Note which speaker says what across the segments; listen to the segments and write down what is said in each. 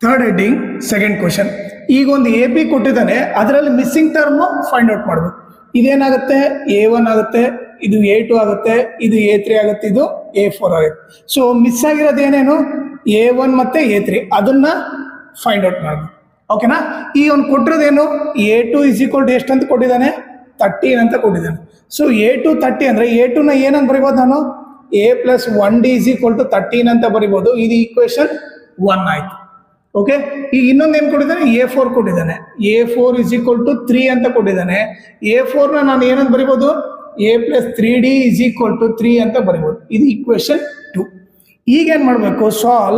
Speaker 1: third heading second question ಈಗ ಒಂದು A P ಕೊಟ್ಟಿದ್ದಾನೆ ಅದರಲ್ಲಿ ಮಿಸ್ಸಿಂಗ್ ಟರ್ಮ್ ಫೈಂಡ್ ಔಟ್ ಮಾಡಬೇಕು ಇದೇನಾಗುತ್ತೆ ಎ ಒನ್ ಆಗುತ್ತೆ ಇದು ಎ ಟು ಆಗುತ್ತೆ ಇದು ಎ ತ್ರೀ ಆಗುತ್ತೆ ಇದು ಎ ಫೋರ್ ಆಗುತ್ತೆ ಸೊ ಮಿಸ್ ಆಗಿರೋದು ಏನೇನು ಎ ಒನ್ ಮತ್ತೆ ಎ ತ್ರೀ ಅದನ್ನ ಫೈಂಡ್ ಔಟ್ ಮಾಡಬೇಕು ಓಕೆನಾ ಈ ಅವ್ನು ಕೊಟ್ಟಿರೋದೇನು A two is equal to ಎಷ್ಟು ಅಂತ ಕೊಟ್ಟಿದ್ದಾನೆ ತರ್ಟೀನ್ ಅಂತ ಕೊಟ್ಟಿದ್ದಾನೆ ಸೊ ಎ ಟು ತರ್ಟಿ ಅಂದರೆ ಎ ಟುನ ಏನಂತ ಬರಿಬೋದು ನಾನು A plus one D is equal to thirteen ಅಂತ ಬರಿಬೋದು ಇದು ಈಕ್ವೇಶನ್ ಒನ್ ಆಯ್ತು ಓಕೆ ಈಗ ಇನ್ನೊಂದು ಏನು ಕೊಟ್ಟಿದ್ದಾನೆ ಎ ಫೋರ್ ಕೊಟ್ಟಿದ್ದಾನೆ A four is equal to three ಅಂತ ಕೊಟ್ಟಿದ್ದಾನೆ ಎ ಫೋರ್ನ ನಾನು ಏನಂತ ಬರಿಬೋದು A plus three D is equal to three ಅಂತ ಬರಿಬೋದು ಇದು ಈಕ್ವೇಶನ್ ಟು ಈಗ ಏನು ಮಾಡಬೇಕು ಸಾಲ್ವ್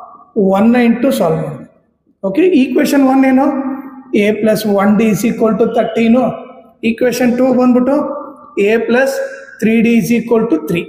Speaker 1: ಒನ್ ಇಂಟು ಸಾಲ್ವ್ ಮಾಡಬೇಕು ಓಕೆ ಈಕ್ವೇಶನ್ ಒನ್ ಏನು A plus one D is equal to thirteen equation two ಬಂದ್ಬಿಟ್ಟು A plus three D is equal to three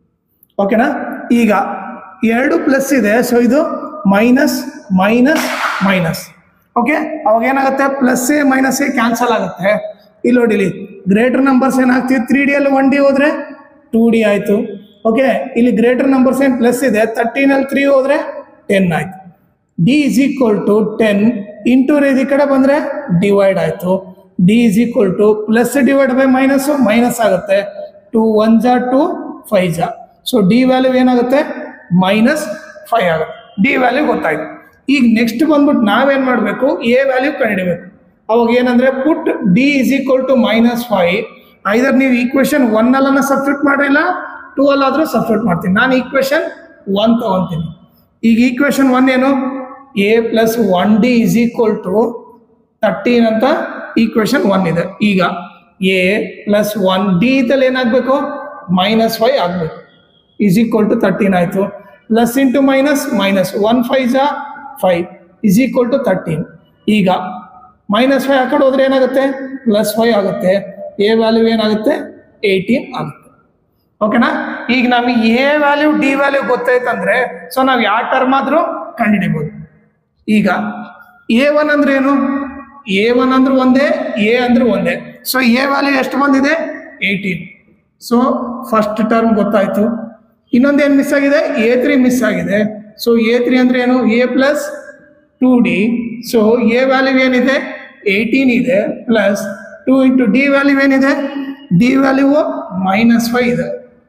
Speaker 1: ಓಕೆನಾ ಈಗ ಎರಡು ಪ್ಲಸ್ ಇದೆ ಸೊ ಇದು ಮೈನಸ್ ಮೈನಸ್ ಮೈನಸ್ ಓಕೆ ಅವಾಗ ಏನಾಗುತ್ತೆ plus A minus A cancel ಆಗುತ್ತೆ ಇಲ್ಲಿ ನೋಡಿಲಿ ಗ್ರೇಟರ್ ನಂಬರ್ಸ್ ಏನಾಗ್ತೀವಿ ತ್ರೀ ಡಿ ಅಲ್ಲಿ ಒನ್ ಡಿ ಹೋದ್ರೆ ಟೂ ಡಿ ಆಯಿತು ಓಕೆ ಇಲ್ಲಿ ಗ್ರೇಟರ್ ನಂಬರ್ಸ್ ಏನು ಪ್ಲಸ್ ಇದೆ ತರ್ಟೀನಲ್ಲಿ ತ್ರೀ ಹೋದ್ರೆ ಟೆನ್ ಆಯಿತು D is equal to ten into ಈ ಕಡೆ ಬಂದರೆ ಡಿವೈಡ್ ಆಯಿತು D is equal to plus divide by minus minus ಆಗುತ್ತೆ ಟು ಒನ್ ಜಾ ಟು ಫೈವ್ ಜಾ ಸೊ ಡಿ ವ್ಯಾಲ್ಯೂ ಏನಾಗುತ್ತೆ ಮೈನಸ್ ಫೈವ್ ಆಗುತ್ತೆ ಡಿ ವ್ಯಾಲ್ಯೂ ಗೊತ್ತಾಯ್ತು ಈಗ ನೆಕ್ಸ್ಟ್ ಬಂದ್ಬಿಟ್ಟು ನಾವೇನು ಮಾಡಬೇಕು ಎ ವ್ಯಾಲ್ಯೂ ಕಂಡುಹಿಡಿಬೇಕು ಅವಾಗ ಏನಂದ್ರೆ put D is equal to minus five either ನೀವು ಈಕ್ವೇಶನ್ ಒನ್ ಅಲ್ಲನ್ನ ಸಬ್ಸ್ಟಿಟ್ಯೂಟ್ ಮಾಡಿಲ್ಲ ಟೂ ಅಲ್ಲಾದರೂ ಸಬ್ಸ್ಟಿಟ್ಯೂಟ್ ಮಾಡ್ತೀನಿ ನಾನು ಈಕ್ವೇಶನ್ ಒನ್ ತಗೊಂತೀನಿ ಈಗ ಈಕ್ವೇಶನ್ ಒನ್ ಏನು A plus one D is equal to thirteen ಅಂತ ಈಕ್ವೇಶನ್ ಒನ್ ಇದೆ ಈಗ ಎ ಪ್ಲಸ್ ಒನ್ ಡಿ ಇದ್ದಲ್ಲಿ ಏನಾಗಬೇಕು ಮೈನಸ್ ಫೈವ್ ಆಗಬೇಕು ಇಸ್ ಈಕ್ವಲ್ ಟು ತರ್ಟೀನ್ ಆಯಿತು plus into minus minus one five ಜಾ five is equal to thirteen ಈಗ minus five ಆ ಕಡೆ ಹೋದ್ರೆ ಏನಾಗುತ್ತೆ ಪ್ಲಸ್ ಫೈವ್ ಆಗುತ್ತೆ ಎ ವ್ಯಾಲ್ಯೂ ಏನಾಗುತ್ತೆ ಏಯ್ಟೀನ್ ಆಗುತ್ತೆ ಓಕೆನಾ ಈಗ ನಮಗೆ ಎ ವ್ಯಾಲ್ಯೂ ಡಿ ವ್ಯಾಲ್ಯೂ ಗೊತ್ತಾಯ್ತಂದ್ರೆ ಸೊ ನಾವು ಯಾವ ಟರ್ಮ್ ಆದ್ರೂ ಕಂಡುಹಿಡಿಬೋದು ಈಗ ಎ ಒನ್ ಅಂದ್ರೆ ಏನು ಎ ಒನ್ ಅಂದ್ರೆ ಒಂದೇ ಎ ಅಂದ್ರೆ ಒಂದೇ ಸೊ ಎ ವ್ಯಾಲ್ಯೂ ಎಷ್ಟು ಬಂದಿದೆ ಏಯ್ಟೀನ್ ಸೊ ಫಸ್ಟ್ ಟರ್ಮ್ ಗೊತ್ತಾಯ್ತು ಇನ್ನೊಂದು ಏನು ಮಿಸ್ ಆಗಿದೆ ಎ ತ್ರೀ ಮಿಸ್ ಆಗಿದೆ ಸೊ ಎ ತ್ರೀ ಅಂದ್ರೆ ಏನು A plus two D so A value ಏನಿದೆ ಏಯ್ಟೀನ್ ಇದೆ plus two into D value ಏನಿದೆ ಡಿ ವ್ಯಾಲ್ಯೂ ಮೈನಸ್ ಫೈವ್ ಇದೆ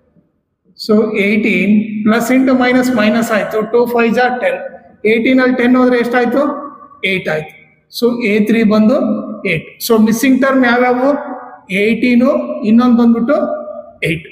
Speaker 1: so eighteen plus into minus minus ಆಯಿತು ಟೂ ಫೈವ್ ಜಾ ten ಏಯ್ಟೀನಲ್ಲಿ ಟೆನ್ ಹೋದ್ರೆ ಎಷ್ಟಾಯಿತು ಏಯ್ಟ್ ಆಯಿತು ಸೊ ಎ ತ್ರೀ ಬಂದು ಏಯ್ಟ್ ಸೊ ಮಿಸ್ಸಿಂಗ್ ಟರ್ಮ್ ಯಾವ್ಯಾವು ಏಯ್ಟೀನು ಇನ್ನೊಂದು ಬಂದ್ಬಿಟ್ಟು ಏಯ್ಟ್